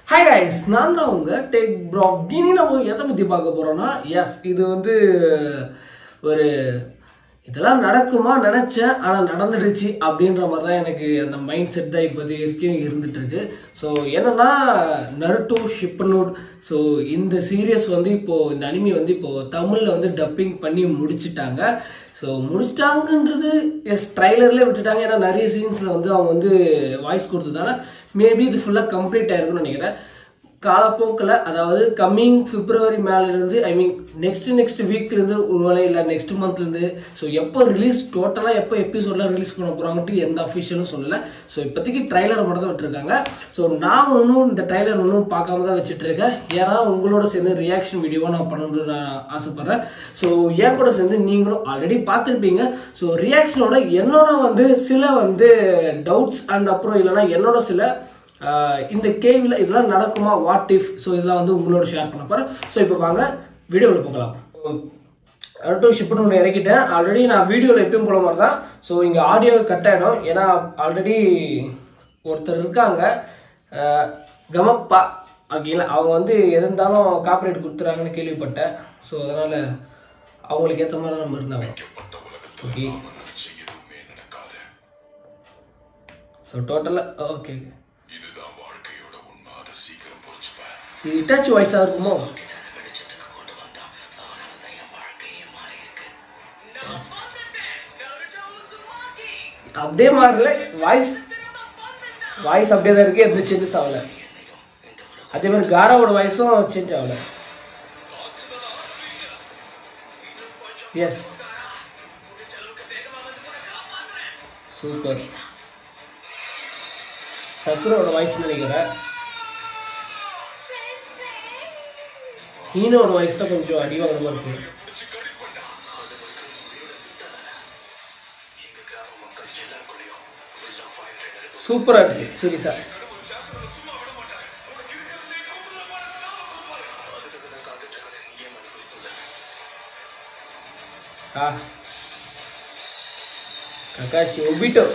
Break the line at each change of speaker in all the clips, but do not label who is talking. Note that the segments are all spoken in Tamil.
ஹாய் கைஸ் நான் தான் உங்க டெக் ப்ளாக் இனி நம்ம எதை பற்றி பார்க்க போறோம்னா எஸ் இது வந்து ஒரு இதெல்லாம் நடக்குமா நினைச்சேன் ஆனால் நடந்துடுச்சு அப்படின்ற மாதிரி தான் எனக்கு அந்த மைண்ட் செட் தான் இப்போதைக்கு வரைக்கும் இருந்துட்டு இருக்கு ஸோ என்னன்னா நருட்டோ ஷிப்பனோட் ஸோ இந்த சீரியஸ் வந்து இப்போ இந்த அனிமி வந்து இப்போ தமிழில் வந்து டப்பிங் பண்ணி முடிச்சிட்டாங்க ஸோ முடிச்சிட்டாங்கன்றது எஸ் ட்ரைலர்லேயே விட்டுட்டாங்க ஏன்னா நிறைய சீன்ஸில் வந்து அவங்க வந்து வாய்ஸ் கொடுத்ததால மேபி இது ஃபுல்லாக கம்ப்ளீட் ஆயிருக்கும்னு நினைக்கிறேன் காலப்போக்கில் அதாவது கம்மிங் பிப்ரவரி மேலேருந்து ஐ மீன் நெக்ஸ்ட் நெக்ஸ்ட் வீக்லேருந்து ஒருவேளை இல்லை நெக்ஸ்ட் மந்த்லேருந்து ஸோ எப்போ ரிலீஸ் டோட்டலாக எப்போ எபிசோட்லாம் ரிலீஸ் பண்ண போகிறாங்கன்ட்டு எந்த அஃபிஷியலும் சொல்லலை ஸோ இப்போதைக்கு ட்ரைலர் மட்டும் தான் விட்டுருக்காங்க ஸோ நான் இன்னும் இந்த ட்ரைலர் இன்னும் பார்க்காம தான் வச்சுட்டு இருக்கேன் ஏன்னா உங்களோட சேர்ந்து ரியாக்ஷன் வீடியோவாக நான் பண்ணணும்னு நான் ஆசைப்பட்றேன் ஸோ என் கூட சேர்ந்து நீங்களும் ஆல்ரெடி பார்த்துருப்பீங்க ஸோ ரியாக்ஷனோட என்னோட வந்து சில வந்து டவுட்ஸ் அண்ட் அப்புறம் இல்லைன்னா என்னோட சில ஆஹ் இந்த கேள்வியில் இதெல்லாம் நடக்குமா வாட் இஃப் ஸோ இதெல்லாம் வந்து உங்களோட ஷேர் பண்ண போகிறேன் ஸோ இப்போ வாங்க வீடியோவில் பார்க்கலாம் அடுத்து ஷிப்னு ஒன்று இறக்கிட்டேன் ஆல்ரெடி நான் வீடியோவில் எப்பயும் போல மாதிரி தான் ஸோ இங்கே ஆடியோ கட் ஆகிடும் ஏன்னா ஆல்ரெடி ஒருத்தர் இருக்காங்க ஆஹ் கமப்பா ஓகேங்களா அவங்க வந்து எது இருந்தாலும் காப்பரேட் கொடுத்துறாங்கன்னு கேள்விப்பட்டேன் ஸோ அதனால் அவங்களுக்கு ஏற்ற மாதிரி நம்ம இருந்தாங்க ஓகே ஸோ டோட்டலாக ஓகே
இதுதான் வாழ்க்கையோட உண்மை அதை சீக்கிரம் புரிஞ்சுப்ப
இது இட்டாச்சி வாய்ஸாக இருக்குமோ அப்படியே மாறல வாய்ஸ் வாய்ஸ் அப்படியே தான் இருக்கு எந்த சேஞ்சஸ் ஆகல அதே மாதிரி காராவோட வாய்ஸும் சேஞ்ச் ஆகல எஸ் சூப்பர் சக்குரோட வாய்ஸ் நினைக்கிறேன் ஹீனோட வாய்ஸ் தான் கொஞ்சம் அடிவாங்கிற மாதிரி இருக்கு சூப்பரா இருக்கு சீரியஸா ஆ ககாஷி ஒபிட்டோ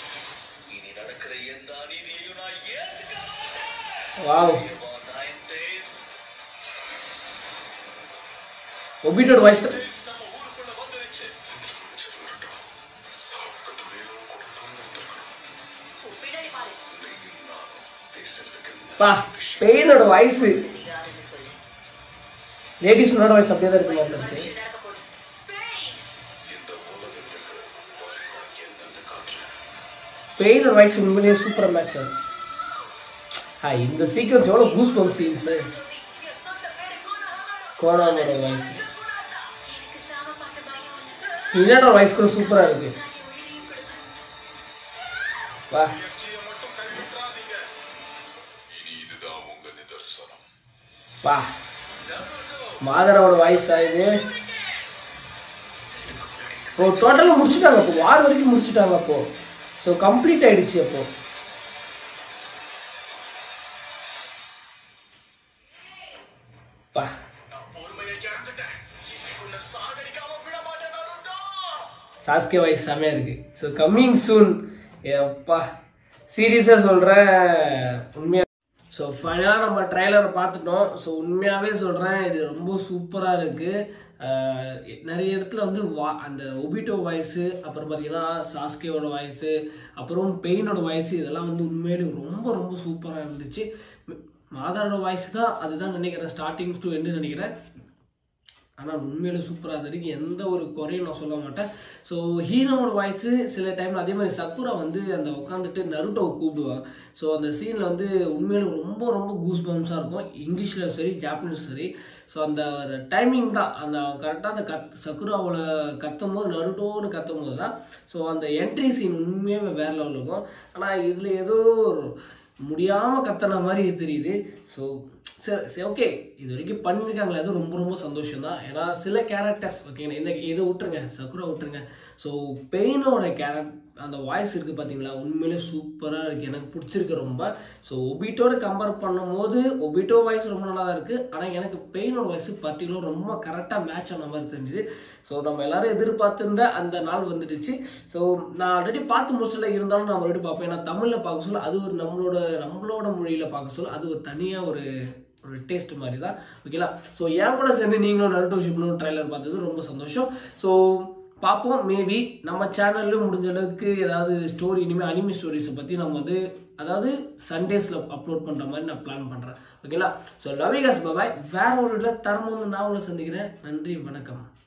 வாவ் ஒபிட்டோட வாய்ஸ் தான் பா பெயினோட வாய்ஸ் லேடிஸோட வாய்ஸ் அப்படியே தான் இருக்கு மாதிரி இருக்கு பெயினோட வாய்ஸ் உண்மையிலேயே சூப்பரா மேட்ச் ஆகுது ஆ இந்த சீக்வன்ஸ் எவ்வளோ கூஸ் பம்ப் சீன்ஸ் கோனாமோட வாய்ஸ் இன்னோட வாய்ஸ் கூட சூப்பரா இருக்கு வா
இனி இதுதான் உங்க நிதர்சனம்
வா மாதரோட வாய்ஸ் இது ஓ டோட்டலாக முடிச்சுட்டாங்க அப்போ வார் வரைக்கும் முடிச்சுட்டாங்க அப்போ ஸோ கம்ப்ளீட் ஆயிடுச்சு அப்போ பா சாஸ்கே வாய்ஸ் செமையா இருக்கு ஸோ கம்மிங் சூன் எப்பா சீரியஸாக சொல்கிறேன் உண்மையா ஸோ ஃபைனலாக நம்ம ட்ரைலரை பார்த்துட்டோம் ஸோ உண்மையாகவே சொல்கிறேன் இது ரொம்ப சூப்பராக இருக்குது நிறைய இடத்துல வந்து வா அந்த ஒபிட்டோ வாய்ஸு அப்புறம் பார்த்தீங்கன்னா சாஸ்கேவோட வாய்ஸு அப்புறம் பெயினோட வாய்ஸு இதெல்லாம் வந்து உண்மையிலே ரொம்ப ரொம்ப சூப்பராக இருந்துச்சு மாதாரோட வாய்ஸ் தான் அதுதான் நினைக்கிறேன் ஸ்டார்டிங் டு எண்டு நினைக்கிறேன் ஆனால் உண்மையில சூப்பராக இருந்ததுக்கு எந்த ஒரு குறையும் நான் சொல்ல மாட்டேன் ஸோ ஹீரோவோட வாய்ஸு சில டைமில் அதே மாதிரி சக்குரா வந்து அந்த உட்காந்துட்டு நருட்டோவை கூப்பிடுவான் ஸோ அந்த சீனில் வந்து உண்மையில ரொம்ப ரொம்ப கூஸ் பம்ஸாக இருக்கும் இங்கிலீஷில் சரி ஜாப்பனீஸ் சரி ஸோ அந்த டைமிங் தான் அந்த கரெக்டாக அந்த கத் சக்குராவோட கத்தும் போது நருட்டோன்னு கத்தும் போது தான் ஸோ அந்த என்ட்ரி சீன் உண்மையாகவே வேற லெவலில் இருக்கும் ஆனால் இதில் ஏதோ ஒரு முடியாமல் கத்துன மாதிரி தெரியுது ஸோ சரி சரி ஓகே இது வரைக்கும் பண்ணியிருக்காங்களே அது ரொம்ப ரொம்ப சந்தோஷம் தான் ஏன்னா சில கேரக்டர்ஸ் ஓகேங்களா இந்த இதை விட்டுருங்க சக்குரா விட்டுருங்க ஸோ பெயினோட கேரக்ட் அந்த வாய்ஸ் இருக்குது பார்த்தீங்களா உண்மையிலே சூப்பராக இருக்குது எனக்கு பிடிச்சிருக்கு ரொம்ப ஸோ ஒபிட்டோட கம்பேர் பண்ணும்போது ஒபிட்டோ வாய்ஸ் ரொம்ப நல்லா தான் இருக்குது ஆனால் எனக்கு பெயினோட வாய்ஸ் பர்டிகுலர் ரொம்ப கரெக்டாக மேட்ச் ஆன மாதிரி தெரிஞ்சுது ஸோ நம்ம எல்லாரும் எதிர்பார்த்திருந்த அந்த நாள் வந்துடுச்சு ஸோ நான் ஆல்ரெடி பார்த்து முடிச்சல இருந்தாலும் நான் மறுபடியும் பார்ப்பேன் ஏன்னா தமிழில் பார்க்க சொல்ல அது ஒரு நம்மளோட நம்மளோட மொழியில் பார்க்க சொல்ல அது ஒரு தனியாக ஒரு ஒரு டேஸ்ட் மாதிரி தான் ஓகேங்களா ஸோ என் கூட சேர்ந்து நீங்களும் நருட்டோ ஷிப்னு ட்ரைலர் பார்த்தது ரொம்ப சந்தோஷம் ஸோ பார்ப்போம் மேபி நம்ம சேனல்லும் முடிஞ்ச அளவுக்கு ஏதாவது ஸ்டோரி இனிமேல் அனிமி ஸ்டோரிஸை பற்றி நம்ம வந்து அதாவது சண்டேஸில் அப்லோட் பண்ணுற மாதிரி நான் பிளான் பண்ணுறேன் ஓகேங்களா ஸோ லவிகாஸ் பாபாய் வேற ஒரு இதில் தரம் வந்து நான் உங்களை சந்திக்கிறேன் நன்றி வணக்கம்